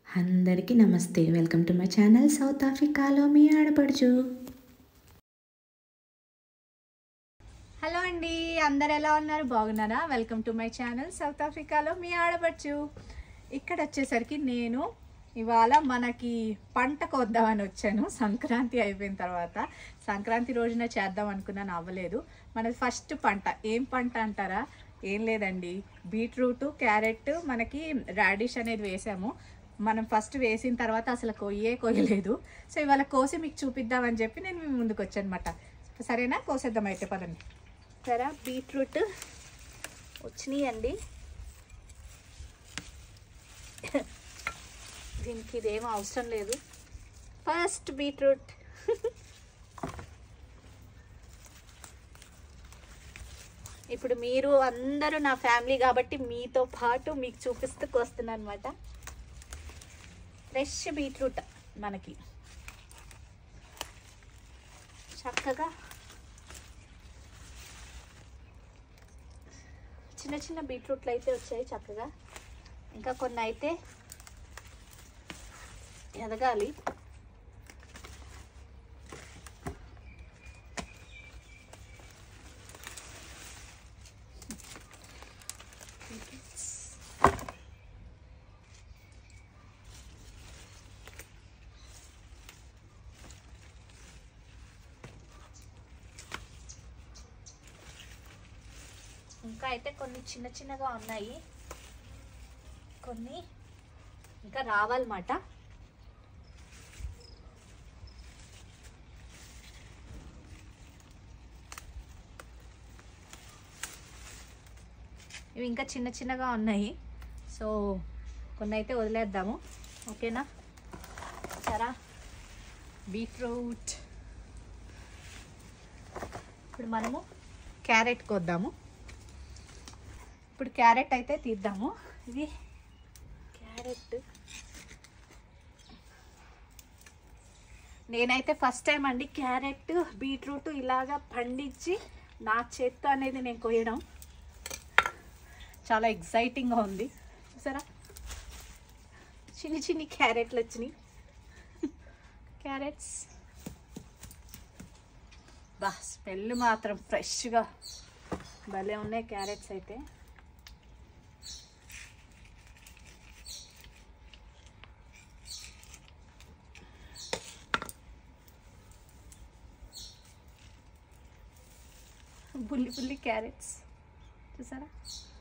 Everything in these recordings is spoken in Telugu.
అందరికీ నమస్తే welcome to my channel south ఆఫ్రికాలో మీ ఆడపడుచు హలో అండి అందరు ఎలా ఉన్నారు బాగున్నారా welcome to my channel south ఆఫ్రికాలో మీ ఆడపడుచు ఇక్కడ వచ్చేసరికి నేను ఇవాళ మనకి పంట కొద్దామని వచ్చాను సంక్రాంతి అయిపోయిన తర్వాత సంక్రాంతి రోజున చేద్దాం అనుకున్నాను అవ్వలేదు మనది ఫస్ట్ పంట ఏం పంట అంటారా ఏం లేదండి బీట్రూట్ క్యారెట్ మనకి రాడిష్ అనేది వేసాము మనం ఫస్ట్ వేసిన తర్వాత అసలు కొయ్యే కొయ్యలేదు సో ఇవాళ కోసి మీకు చూపిద్దామని చెప్పి నేను మీ ముందుకు వచ్చాను అనమాట సరేనా కోసేద్దాం అయితే పదండి సరే బీట్రూట్ వచ్చినాయండి దీనికి ఇదేం అవసరం లేదు ఫస్ట్ బీట్రూట్ ఇప్పుడు మీరు అందరూ నా ఫ్యామిలీ కాబట్టి మీతో పాటు మీకు చూపిస్తూ వస్తున్నాను అనమాట ఫ్రెష్ బీట్రూట్ మనకి చక్కగా చిన్న చిన్న బీట్రూట్లు అయితే వచ్చాయి చక్కగా ఇంకా కొన్ని అయితే ఎదగాలి ఇంకా అయితే కొన్ని చిన్న చిన్నగా ఉన్నాయి కొన్ని ఇంకా రావాలన్నమాట ఇవి ఇంకా చిన్న చిన్నగా ఉన్నాయి సో కొన్ని అయితే వదిలేద్దాము ఓకేనా సరా బీట్రూట్ ఇప్పుడు మనము క్యారెట్ కొద్దాము ఇప్పుడు క్యారెట్ అయితే తీద్దాము ఇది క్యారెట్ నేనైతే ఫస్ట్ టైం అండి క్యారెట్ బీట్రూట్ ఇలాగా పండించి నా చేత్తో అనేది నేను కొయ్యడం చాలా ఎగ్జైటింగ్గా ఉంది చూసారా చిన్ని చిన్ని క్యారెట్లు వచ్చినాయి క్యారెట్స్ బా స్మెల్ మాత్రం ఫ్రెష్గా భలే ఉన్నాయి క్యారెట్స్ అయితే బుల్లి బుల్లి క్యారెట్స్ చూసారా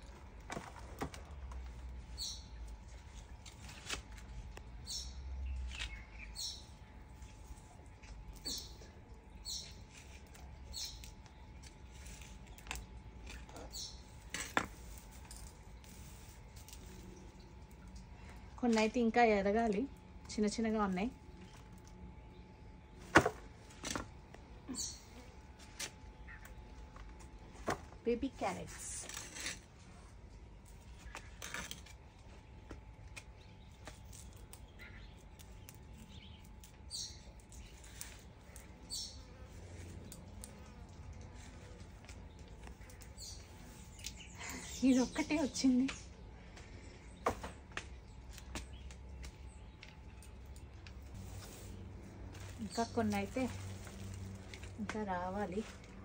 కొన్ని అయితే ఇంకా ఎదగాలి చిన్న చిన్నగా ఉన్నాయి బేబీ క్యారెట్స్ ఇది ఒక్కటే వచ్చింది ఇంకా కొన్ని అయితే ఇంకా రావాలి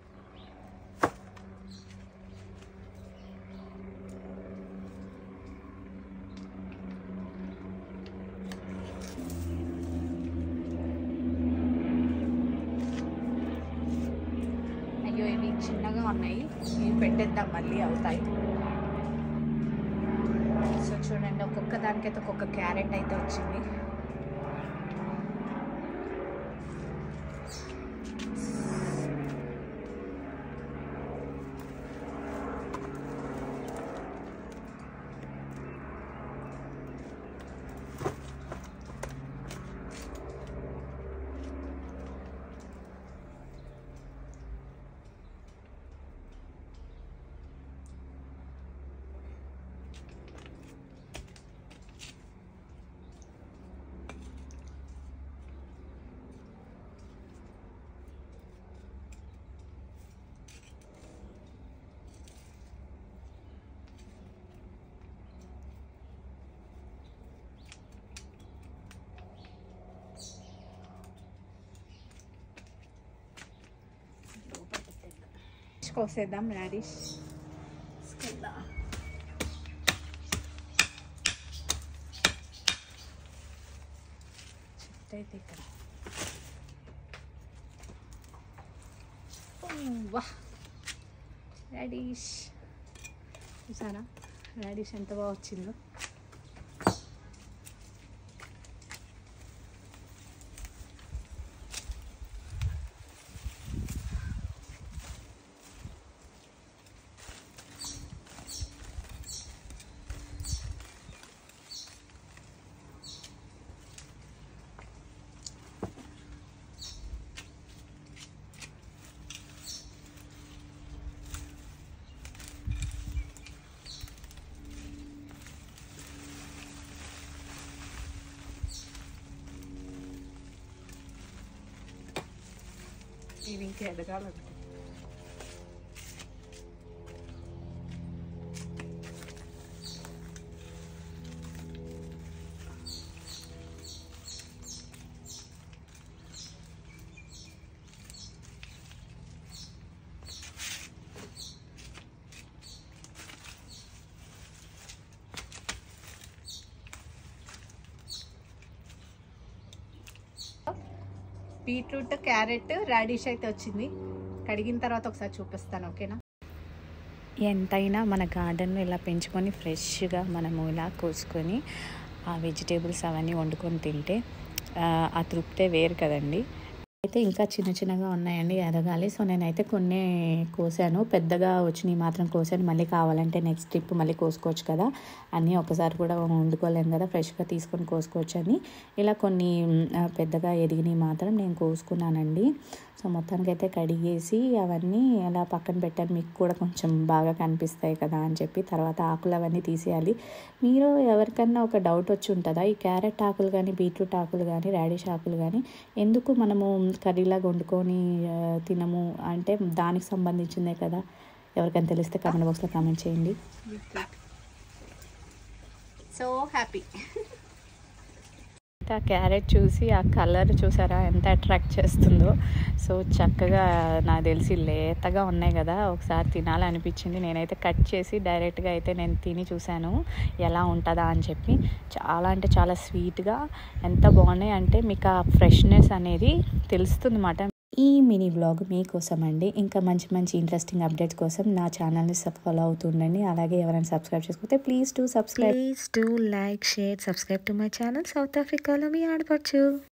అయ్యో ఇవి చిన్నగా ఉన్నాయి ఇవి పెట్టేద్దాం మళ్ళీ అవుతాయి సో చూడండి ఒక్కొక్క దానికైతే ఒక్కొక్క క్యారెట్ అయితే వచ్చింది కోసేద్దాం రాడిష్ తీసుకెళ్దాం చెట్టు అయితే ఇక్కడ వా రాడిష్ చూసారా రాడిష్ ఎంత బాగా వచ్చిందో ఇది ఇంకా ఎదగాలంటే బీట్రూట్ క్యారెట్ రాడిష్ అయితే వచ్చింది కడిగిన తర్వాత ఒకసారి చూపిస్తాను ఓకేనా ఎంతైనా మన గార్డెన్లో ఇలా పెంచుకొని ఫ్రెష్గా మనము ఇలా కోసుకొని ఆ వెజిటేబుల్స్ అవన్నీ వండుకొని తింటే ఆ, ఆ తృప్తే వేరు కదండి అయితే ఇంకా చిన్న చిన్నగా ఉన్నాయండి ఎదగాలి సో నేనైతే కొన్ని కోసాను పెద్దగా వచ్చినాయి మాత్రం కోసాను మళ్ళీ కావాలంటే నెక్స్ట్ ట్రిప్ మళ్ళీ కోసుకోవచ్చు కదా అన్నీ ఒకసారి కూడా వండుకోలేము కదా ఫ్రెష్గా తీసుకొని కోసుకోవచ్చు అని ఇలా కొన్ని మ్, ఆ, పెద్దగా ఎదిగినవి మాత్రం నేను కోసుకున్నానండి సో మొత్తానికి అయితే కడిగేసి అవన్నీ అలా పక్కన పెట్టాను మీకు కూడా కొంచెం బాగా కనిపిస్తాయి కదా అని చెప్పి తర్వాత ఆకులు అవన్నీ తీసేయాలి మీరు ఎవరికన్నా ఒక డౌట్ వచ్చి ఉంటుందా ఈ క్యారెట్ ఆకులు కానీ బీట్రూట్ ఆకులు కానీ రాడిష్ ఆకులు కానీ ఎందుకు మనము కర్రీలాగా వండుకొని ఆ, తినము అంటే దానికి సంబంధించిందే కదా ఎవరికైనా తెలిస్తే కామెంట్ బాక్స్లో కామెంట్ చేయండి సో హ్యాపీ ఆ క్యారెట్ చూసి ఆ కలర్ చూసారా ఎంత అట్రాక్ట్ చేస్తుందో సో చక్కగా నాకు తెలిసి లేతగా ఉన్నాయి కదా ఒకసారి తినాలనిపించింది నేనైతే కట్ చేసి డైరెక్ట్గా అయితే నేను తిని చూశాను ఎలా ఉంటుందా అని చెప్పి చాలా అంటే చాలా స్వీట్గా ఎంత బాగున్నాయి అంటే మీకు ఆ ఫ్రెష్నెస్ అనేది తెలుస్తుంది అన్నమాట ఈ మినీ వ్లాగ్ మీకోసం అండి ఇంకా మంచి మంచి ఇంట్రెస్టింగ్ అప్డేట్స్ కోసం నా ఛానల్ని ఫాలో అవుతుండండి అలాగే ఎవరైనా సబ్స్క్రైబ్ చేసుకోతే please to subscribe please to like share subscribe to my channel south ఆఫ్రికాలో మీ ఆడపడుచు